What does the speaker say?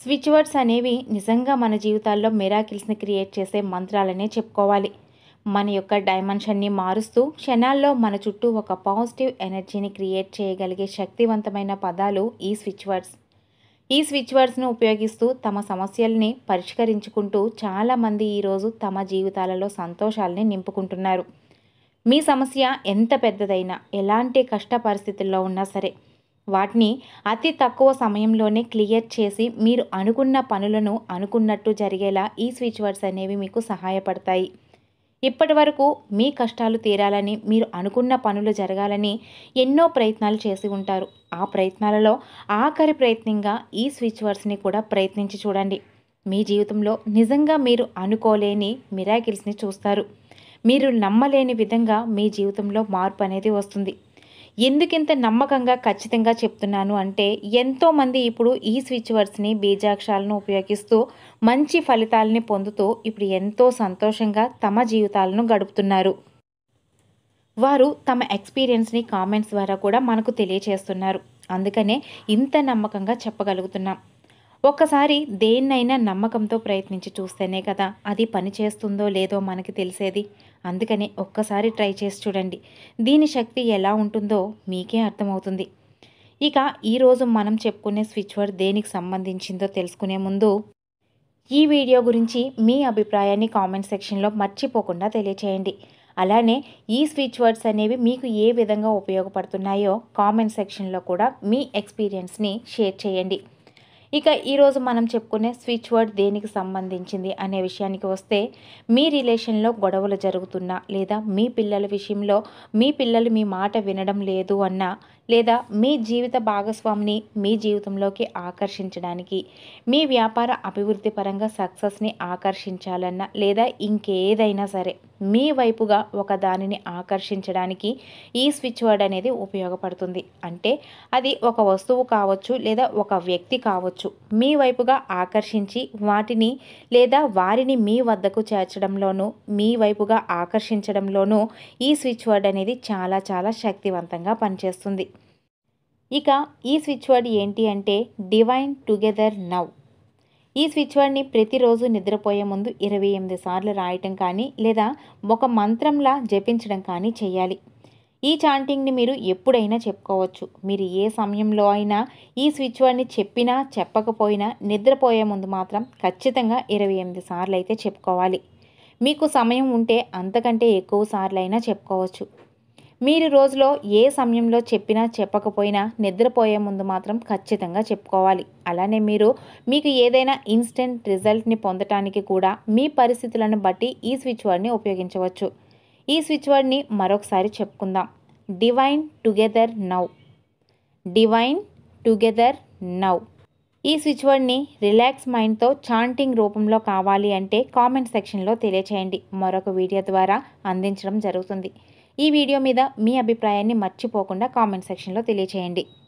switch words అనేవి నిజంగా మన జీవితాల్లో మిరాకిల్స్ని క్రియేట్ చేసే మంత్రాలనే చెప్పుకోవాలి మన యొక్క డైమెన్షన్ని మారుస్తూ క్షణాల్లో మన చుట్టూ ఒక పాజిటివ్ ఎనర్జీని క్రియేట్ చేయగలిగే శక్తివంతమైన పదాలు ఈ స్విచ్ వర్డ్స్ ఈ స్విచ్ వర్డ్స్ను ఉపయోగిస్తూ తమ సమస్యల్ని పరిష్కరించుకుంటూ చాలామంది ఈరోజు తమ జీవితాలలో సంతోషాలని నింపుకుంటున్నారు మీ సమస్య ఎంత పెద్దదైనా ఎలాంటి కష్ట పరిస్థితుల్లో ఉన్నా సరే వాటిని అతి తక్కువ సమయంలోనే క్లియర్ చేసి మీరు అనుకున్న పనులను అనుకున్నట్టు జరిగేలా ఈ స్విచ్ వర్డ్స్ అనేవి మీకు సహాయపడతాయి ఇప్పటి వరకు మీ కష్టాలు తీరాలని మీరు అనుకున్న పనులు జరగాలని ఎన్నో ప్రయత్నాలు చేసి ఉంటారు ఆ ప్రయత్నాలలో ఆఖరి ప్రయత్నంగా ఈ స్విచ్ వర్డ్స్ని కూడా ప్రయత్నించి చూడండి మీ జీవితంలో నిజంగా మీరు అనుకోలేని మిరాకిల్స్ని చూస్తారు మీరు నమ్మలేని విధంగా మీ జీవితంలో మార్పు అనేది వస్తుంది ఎందుకింత నమ్మకంగా ఖచ్చితంగా చెప్తున్నాను అంటే ఎంతోమంది ఇప్పుడు ఈ స్విచ్ వర్డ్స్ని బీజాక్షరాలను ఉపయోగిస్తూ మంచి ఫలితాలని పొందుతూ ఇప్పుడు ఎంతో సంతోషంగా తమ జీవితాలను గడుపుతున్నారు వారు తమ ఎక్స్పీరియన్స్ని కామెంట్స్ ద్వారా కూడా మనకు తెలియచేస్తున్నారు అందుకనే ఇంత నమ్మకంగా చెప్పగలుగుతున్నాం ఒక్కసారి దేన్నైనా నమ్మకంతో ప్రయత్నించి చూస్తేనే కదా అది పని చేస్తుందో లేదో మనకి తెలిసేది అందుకని ఒక్కసారి ట్రై చేసి చూడండి దీని శక్తి ఎలా ఉంటుందో మీకే అర్థమవుతుంది ఇక ఈరోజు మనం చెప్పుకునే స్విచ్ వర్డ్ దేనికి సంబంధించిందో తెలుసుకునే ముందు ఈ వీడియో గురించి మీ అభిప్రాయాన్ని కామెంట్ సెక్షన్లో మర్చిపోకుండా తెలియచేయండి అలానే ఈ స్విచ్ వర్డ్స్ అనేవి మీకు ఏ విధంగా ఉపయోగపడుతున్నాయో కామెంట్ సెక్షన్లో కూడా మీ ఎక్స్పీరియన్స్ని షేర్ చేయండి ఇక ఈరోజు మనం చెప్పుకునే స్విచ్ వర్డ్ దేనికి సంబంధించింది అనే విషయానికి వస్తే మీ రిలేషన్లో గొడవలు జరుగుతున్నా లేదా మీ పిల్లల విషయంలో మీ పిల్లలు మీ మాట వినడం లేదు అన్నా లేదా మీ జీవిత భాగస్వామిని మీ జీవితంలోకి ఆకర్షించడానికి మీ వ్యాపార అభివృద్ధి పరంగా సక్సెస్ని ఆకర్షించాలన్నా లేదా ఇంకేదైనా సరే మీ వైపుగా ఒక దానిని ఆకర్షించడానికి ఈ స్విచ్ వర్డ్ అనేది ఉపయోగపడుతుంది అంటే అది ఒక వస్తువు కావచ్చు లేదా ఒక వ్యక్తి కావచ్చు మీ వైపుగా ఆకర్షించి వాటిని లేదా వారిని మీ వద్దకు చేర్చడంలోనూ మీ వైపుగా ఆకర్షించడంలోనూ ఈ స్విచ్ వర్డ్ అనేది చాలా చాలా శక్తివంతంగా పనిచేస్తుంది ఇక ఈ స్విచ్ వర్డ్ ఏంటి అంటే డివైన్ టుగెదర్ నవ్ ఈ స్విచ్ వర్డ్ని ప్రతిరోజు నిద్రపోయే ముందు ఇరవై ఎనిమిది సార్లు రాయటం కానీ లేదా ఒక మంత్రంలా జపించడం కానీ చేయాలి ఈ చాంటింగ్ని మీరు ఎప్పుడైనా చెప్పుకోవచ్చు మీరు ఏ సమయంలో అయినా ఈ స్విచ్ వర్డ్ని చెప్పినా చెప్పకపోయినా నిద్రపోయే ముందు మాత్రం ఖచ్చితంగా ఇరవై ఎనిమిది సార్లు అయితే చెప్పుకోవాలి మీకు సమయం ఉంటే అంతకంటే ఎక్కువ సార్లు అయినా చెప్పుకోవచ్చు మీరు రోజులో ఏ సమయంలో చెప్పినా చెప్పకపోయినా నిద్రపోయే ముందు మాత్రం ఖచ్చితంగా చెప్పుకోవాలి అలానే మీరు మీకు ఏదైనా ఇన్స్టెంట్ రిజల్ట్ని పొందటానికి కూడా మీ పరిస్థితులను బట్టి ఈ స్విచ్ వర్డ్ని ఉపయోగించవచ్చు ఈ స్విచ్ వర్డ్ని మరొకసారి చెప్పుకుందాం divine together now divine together now ఈ స్విచ్ వర్డ్ని రిలాక్స్ మైండ్తో చాంటింగ్ రూపంలో కావాలి అంటే కామెంట్ సెక్షన్లో తెలియచేయండి మరొక వీడియో ద్వారా అందించడం జరుగుతుంది ఈ వీడియో మీద మీ అభిప్రాయాన్ని మర్చిపోకుండా కామెంట్ సెక్షన్లో తెలియచేయండి